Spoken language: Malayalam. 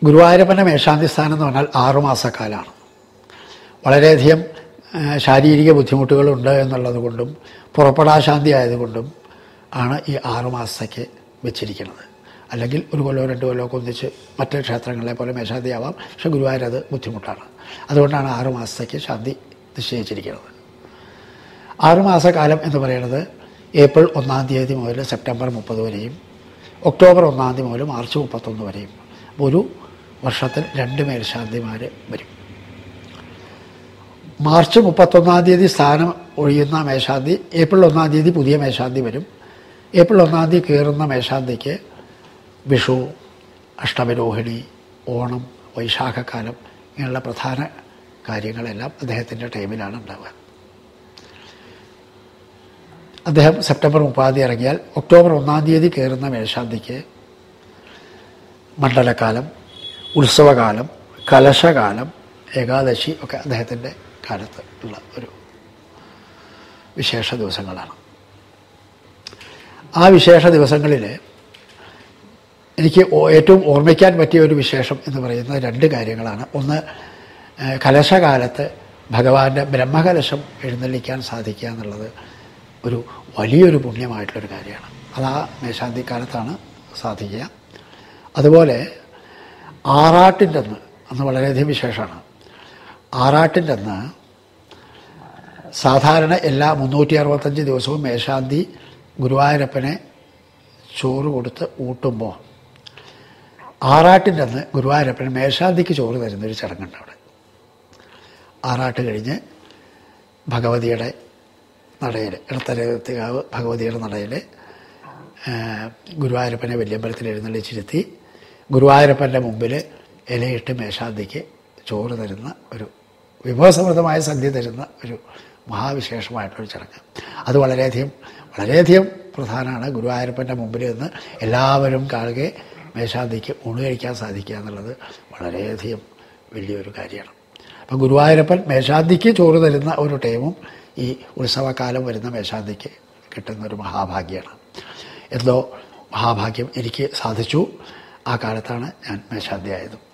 ഗുരുവായൂരപ്പൻ്റെ മേശാന്തി സ്ഥാനം എന്ന് പറഞ്ഞാൽ ആറുമാസക്കാലമാണ് വളരെയധികം ആ, ശാരീരിക ബുദ്ധിമുട്ടുകളുണ്ട് എന്നുള്ളത് കൊണ്ടും പുറപ്പെടാശാന്തി ആയതുകൊണ്ടും ആണ് ഈ ആറുമാസത്തേക്ക് വെച്ചിരിക്കുന്നത് അല്ലെങ്കിൽ ഒരു കൊല്ലമോ രണ്ട് കൊല്ലമോ ഒക്കെ ഒന്നിച്ച് മറ്റ് ക്ഷേത്രങ്ങളെ പോലെ മേശാന്തി ആവാം പക്ഷെ ഗുരുവായൂർ അത് ബുദ്ധിമുട്ടാണ് അതുകൊണ്ടാണ് ആറ് മാസത്തേക്ക് ശാന്തി നിശ്ചയിച്ചിരിക്കുന്നത് ആറുമാസക്കാലം എന്ന് പറയുന്നത് ഏപ്രിൽ ഒന്നാം തീയതി മുതൽ സെപ്റ്റംബർ മുപ്പത് വരെയും ഒക്ടോബർ ഒന്നാം തീയതി മുതൽ മാർച്ച് മുപ്പത്തൊന്ന് വരെയും അപ്പോൾ ഒരു വർഷത്തിൽ രണ്ട് മേൽശാന്തിമാർ വരും മാർച്ച് മുപ്പത്തൊന്നാം തീയതി സ്ഥാനം ഒഴിയുന്ന മേശാന്തി ഏപ്രിൽ ഒന്നാം തീയതി പുതിയ മേശാന്തി വരും ഏപ്രിൽ ഒന്നാം തീയതി കയറുന്ന മേശാന്തിക്ക് വിഷു അഷ്ടമരോഹിണി ഓണം വൈശാഖക്കാലം ഇങ്ങനെയുള്ള പ്രധാന കാര്യങ്ങളെല്ലാം അദ്ദേഹത്തിൻ്റെ ടൈമിലാണ് ഉണ്ടാവുക അദ്ദേഹം സെപ്റ്റംബർ മുപ്പതാം തീയതി ഇറങ്ങിയാൽ ഒക്ടോബർ ഒന്നാം തീയതി കയറുന്ന മേൽശാന്തിക്ക് മണ്ഡലക്കാലം ഉത്സവകാലം കലശകാലം ഏകാദശി ഒക്കെ അദ്ദേഹത്തിൻ്റെ കാലത്ത് ഉള്ള ഒരു വിശേഷ ദിവസങ്ങളാണ് ആ വിശേഷ ദിവസങ്ങളിൽ എനിക്ക് ഓ- ഏറ്റവും ഓർമ്മിക്കാൻ പറ്റിയ ഒരു വിശേഷം എന്ന് പറയുന്നത് രണ്ട് കാര്യങ്ങളാണ് ഒന്ന് ഏഹ്, കലശകാലത്ത് ഭഗവാന്റെ ബ്രഹ്മകലശം എഴുന്നള്ളിക്കാൻ സാധിക്കുക എന്നുള്ളത് ഒരു വലിയൊരു പുണ്യമായിട്ടുള്ളൊരു കാര്യമാണ് അത് ആ മേശാന്തി കാലത്താണ് സാധിക്കുക അതുപോലെ ആറാട്ടിൻ്റെ അന്ന് അന്ന് വളരെയധികം വിശേഷമാണ് ആറാട്ടിൻ്റെ അന്ന് സാധാരണ എല്ലാ മുന്നൂറ്റി അറുപത്തഞ്ച് ദിവസവും മേശാന്തി ഗുരുവായൂരപ്പനെ ചോറ് കൊടുത്ത് ഊട്ടുമ്പോൾ ആറാട്ടിൻ്റെ അന്ന് ഗുരുവായൂരപ്പൻ മേശാന്തിക്ക് ചോറ് തരുന്നൊരു ചടങ്ങുണ്ട് അവിടെ ആറാട്ട് കഴിഞ്ഞ് ഭഗവതിയുടെ നടയിൽ ഇടത്തരത്തികാവ് ഭഗവതിയുടെ നടയിൽ ഗുരുവായൂരപ്പനെ വല്യമ്പലത്തിൽ എഴുന്നള്ളിച്ചിരുത്തി ഗുരുവായൂരപ്പൻ്റെ മുമ്പിൽ ഇലയിട്ട് മേശാന്തിക്ക് ചോറ് തരുന്ന ഒരു വിഭവസമൃദ്ധമായ സദ്യ തരുന്ന ഒരു മഹാവിശേഷമായിട്ടൊരു ചടങ്ങ് അത് വളരെയധികം വളരെയധികം പ്രധാനമാണ് ഗുരുവായൂരപ്പൻ്റെ മുമ്പിൽ നിന്ന് എല്ലാവരും കാണുകയെ മേശാന്തിക്ക് ഊണ് കഴിക്കാൻ സാധിക്കുക എന്നുള്ളത് വളരെയധികം വലിയൊരു കാര്യമാണ് അപ്പം ഗുരുവായൂരപ്പൻ മേശാന്തിക്ക് ചോറ് തരുന്ന ഒരു ടൈമും ഈ ഉത്സവകാലം വരുന്ന മേശാന്തിക്ക് കിട്ടുന്ന ഒരു മഹാഭാഗ്യമാണ് എന്തോ മഹാഭാഗ്യം എനിക്ക് സാധിച്ചു ആ കാലത്താണ് ഞാൻ മേശാന്തി ആയതും